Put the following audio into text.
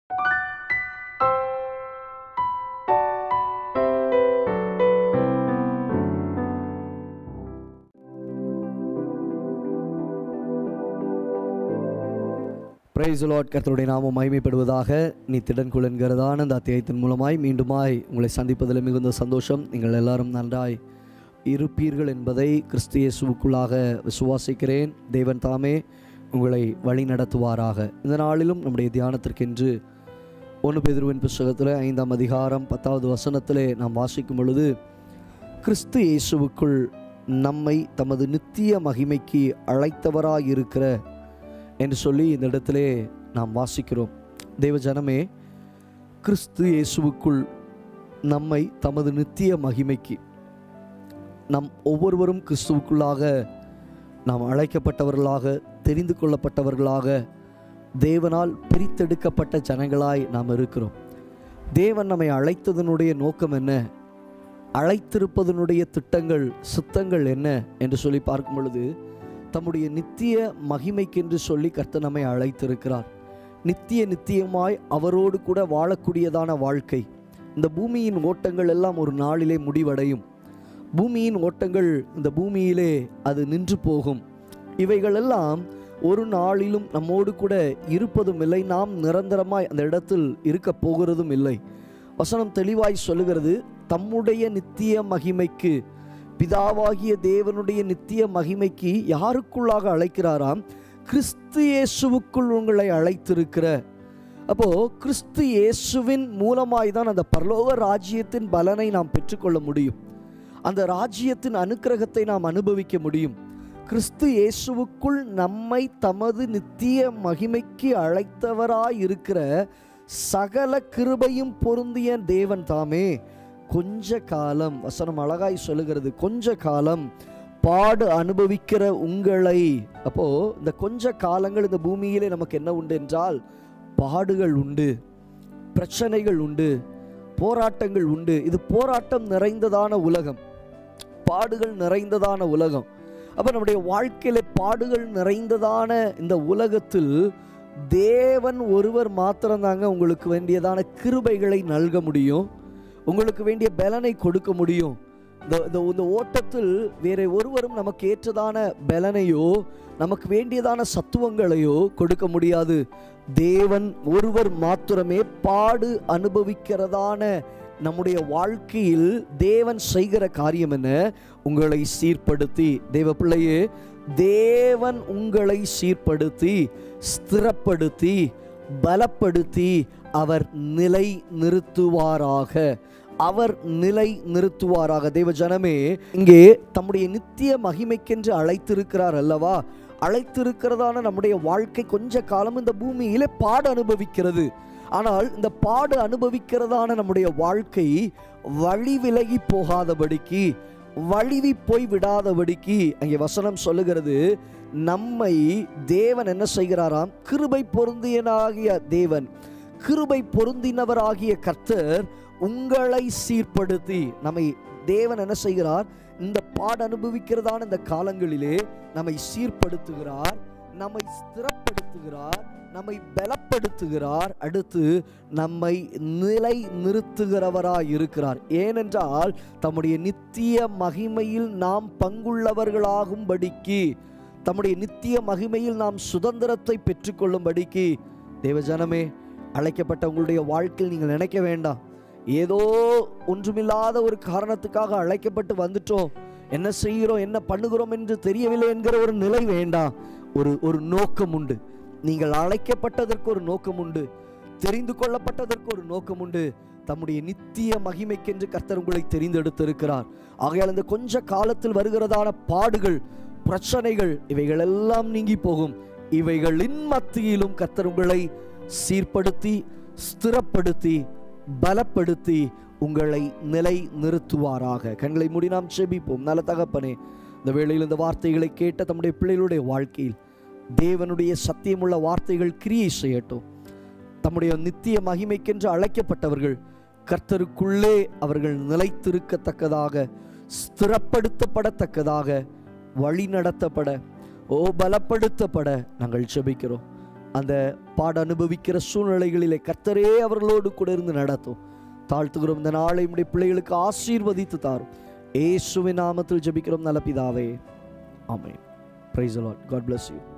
price Lord கர்த்தருடைய நாமம் மகிமைப்படுவதாக நீ திடன்குள் என்கிறதான அந்த அத்தியாயத்தின் மூலமாய் மீண்டுமாய் உங்களை சந்திப்பதில் மிகுந்த சந்தோஷம் நீங்கள் எல்லாரும் நன்றாய் இருப்பீர்கள் என்பதை கிறிஸ்து இயேசுவுக்குள்ளாக விசுவாசிக்கிறேன் தேவன் தாமே உங்களை வழி நடத்துவாராக இந்த நாளிலும் நம்முடைய தியானத்திற்கென்று ஒன்று பேதுருவின் புஸ்தகத்தில் ஐந்தாம் அதிகாரம் பத்தாவது வசனத்திலே நாம் வாசிக்கும் பொழுது கிறிஸ்து இயேசுவுக்குள் நம்மை தமது நித்திய மகிமைக்கு அழைத்தவராயிருக்கிற என்று சொல்லி இந்த இடத்திலே நாம் வாசிக்கிறோம் தேவ ஜனமே கிறிஸ்து இயேசுவுக்குள் நம்மை தமது நித்திய மகிமைக்கு நம் ஒவ்வொருவரும் கிறிஸ்துவுக்குள்ளாக நாம் அழைக்கப்பட்டவர்களாக தெரிந்து கொள்ளப்பட்டவர்களாக தேவனால் பிரித்தெடுக்கப்பட்ட ஜனங்களாய் நாம் இருக்கிறோம் தேவன் நம்மை அழைத்ததனுடைய நோக்கம் என்ன அழைத்திருப்பதனுடைய திட்டங்கள் சித்தங்கள் என்ன என்று சொல்லி பார்க்கும் பொழுது தம்முடைய நித்திய மகிமைக்கென்று சொல்லி கர்த்தர் நம்மை அழைத்திருக்கிறார் நித்திய நித்தியமாய் அவரோடு கூட வாழக்கூடியதான வாழ்க்கை இந்த பூமியின் ஓட்டங்கள் எல்லாம் ஒரு நாளிலே முடிவடையும் பூமியின் ஓட்டங்கள் இந்த பூமியிலே அது நின்று போகும் இவைகளெல்லாம் ஒரு நாளிலும் நம்மோடு கூட இருப்பதும் இல்லை நாம் நிரந்தரமாய் அந்த இடத்தில் இருக்க போகிறதும் இல்லை வசனம் தெளிவாய் சொல்லுகிறது தம்முடைய நித்திய மகிமைக்கு பிதாவாகிய தேவனுடைய நித்திய மகிமைக்கு யாருக்குள்ளாக அழைக்கிறாராம் கிறிஸ்து இயேசுவுக்குள் உங்களை அழைத்திருக்கிற அப்போ கிறிஸ்து இயேசுவின் மூலமாய் தான் அந்த பரலோக ராஜ்யத்தின் பலனை நாம் பெற்றுக்கொள்ள முடியும் அந்த ராஜ்யத்தின் அனுக்கிரகத்தை நாம் அனுபவிக்க முடியும் கிறிஸ்து இயேசுவுக்குள் நம்மை தமது நித்திய மகிமைக்கு அழைத்தவராய் இருக்கிற சகல கிருபையும் பொருந்திய தேவன் தாமே கொஞ்ச காலம் வசனம் அழகாய் சொல்லுகிறது கொஞ்ச காலம் பாடு அனுபவிக்கிற உங்களை அப்போ இந்த கொஞ்ச காலங்கள் இந்த பூமியிலே நமக்கு என்ன உண்டு என்றால் பாடுகள் உண்டு பிரச்சனைகள் உண்டு போராட்டங்கள் உண்டு இது போராட்டம் நிறைந்ததான உலகம் பாடுகள் நிறைந்ததான உலகம் அப்போ நம்முடைய வாழ்க்கையில பாடுகள் நிறைந்ததான இந்த உலகத்தில் தேவன் ஒருவர் மாத்திரம்தாங்க உங்களுக்கு வேண்டியதான கிருபைகளை நல்க முடியும் உங்களுக்கு வேண்டிய பலனை கொடுக்க முடியும் இந்த இந்த இந்த ஓட்டத்தில் வேற ஒருவரும் நமக்கு ஏற்றதான பலனையோ நமக்கு வேண்டியதான சத்துவங்களையோ கொடுக்க முடியாது தேவன் ஒருவர் மாத்திரமே பாடு அனுபவிக்கிறதான நம்முடைய வாழ்க்கையில் தேவன் செய்கிற காரியம் என்ன உங்களை சீர்படுத்தி தேவ பிள்ளையே தேவன் உங்களை சீர்படுத்தி ஸ்திரப்படுத்தி பலப்படுத்தி அவர் நிலை நிறுத்துவாராக அவர் நிலை நிறுத்துவாராக தேவ ஜனமே இங்கே தம்முடைய நித்திய மகிமைக்கென்று அழைத்திருக்கிறார் அல்லவா அழைத்திருக்கிறதான நம்முடைய வாழ்க்கை கொஞ்ச காலம் இந்த பூமியிலே பாடு அனுபவிக்கிறது ஆனால் இந்த பாடு அனுபவிக்கிறதான நம்முடைய வாழ்க்கை வழி விலகி போகாதபடிக்கு வழிவி போய் விடாதபடிக்கு அங்கே வசனம் சொல்லுகிறது நம்மை தேவன் என்ன செய்கிறாராம் கிருபை பொருந்தியனாகிய தேவன் கிருபை பொருந்தினவராகிய கர்த்தர் உங்களை சீர்படுத்தி நம்மை தேவன் என்ன செய்கிறார் இந்த பாடு அனுபவிக்கிறதான இந்த காலங்களிலே நம்மை சீர்படுத்துகிறார் நம்மை ஸ்திரப்படுத்துகிறார் நம்மை பலப்படுத்துகிறார் அடுத்து நம்மை நிலை நிறுத்துகிறவராய் இருக்கிறார் ஏனென்றால் தம்முடைய நித்திய மகிமையில் நாம் பங்குள்ளவர்களாகும்படிக்கு தம்முடைய நித்திய மகிமையில் நாம் சுதந்திரத்தை பெற்றுக்கொள்ளும்படிக்கு தேவஜனமே அழைக்கப்பட்ட உங்களுடைய வாழ்க்கையில் நீங்கள் நினைக்க வேண்டாம் ஏதோ ஒன்றுமில்லாத ஒரு காரணத்துக்காக அழைக்கப்பட்டு வந்துட்டோம் என்ன செய்கிறோம் என்ன பண்ணுகிறோம் என்று தெரியவில்லை என்கிற ஒரு நிலை வேண்டாம் ஒரு ஒரு நோக்கம் உண்டு நீங்கள் அழைக்கப்பட்டதற்கு ஒரு நோக்கம் உண்டு தெரிந்து கொள்ளப்பட்டதற்கு ஒரு நோக்கம் உண்டு தம்முடைய நித்திய மகிமைக்கென்று கர்த்தர் உங்களை தெரிந்தெடுத்திருக்கிறார் ஆகையால் இந்த கொஞ்ச காலத்தில் வருகிறதான பாடுகள் பிரச்சனைகள் இவைகள் எல்லாம் நீங்கி போகும் இவைகளின் மத்தியிலும் கர்த்தர் உங்களை சீர்படுத்தி ஸ்திரப்படுத்தி பலப்படுத்தி உங்களை நிலை நிறுத்துவாராக கண்களை மூடி நாம் செபிப்போம் நல்ல தகப்பனே இந்த வேளையில் இந்த வார்த்தைகளை கேட்ட தம்முடைய பிள்ளைகளுடைய வாழ்க்கையில் தேவனுடைய சத்தியமுள்ள வார்த்தைகள் கிரியை செய்யட்டும் தம்முடைய நித்திய மகிமைக்கென்று அழைக்கப்பட்டவர்கள் கர்த்தருக்குள்ளே அவர்கள் நிலைத்திருக்கத்தக்கதாக ஸ்திரப்படுத்தப்படத்தக்கதாக வழி நடத்தப்பட ஓ பலப்படுத்தப்பட நாங்கள் செபிக்கிறோம் அந்த பாட அனுபவிக்கிற சூழ்நிலைகளிலே கர்த்தரே அவர்களோடு கூட இருந்து நடத்தும் தாழ்த்துகிறோம் இந்த நாளை உடைய பிள்ளைகளுக்கு ஆசீர்வதித்து தாரும் ஏசுவின் நாமத்தில் ஜெபிக்கிறோம் நல்ல பிதாவே amen praise Lord God bless you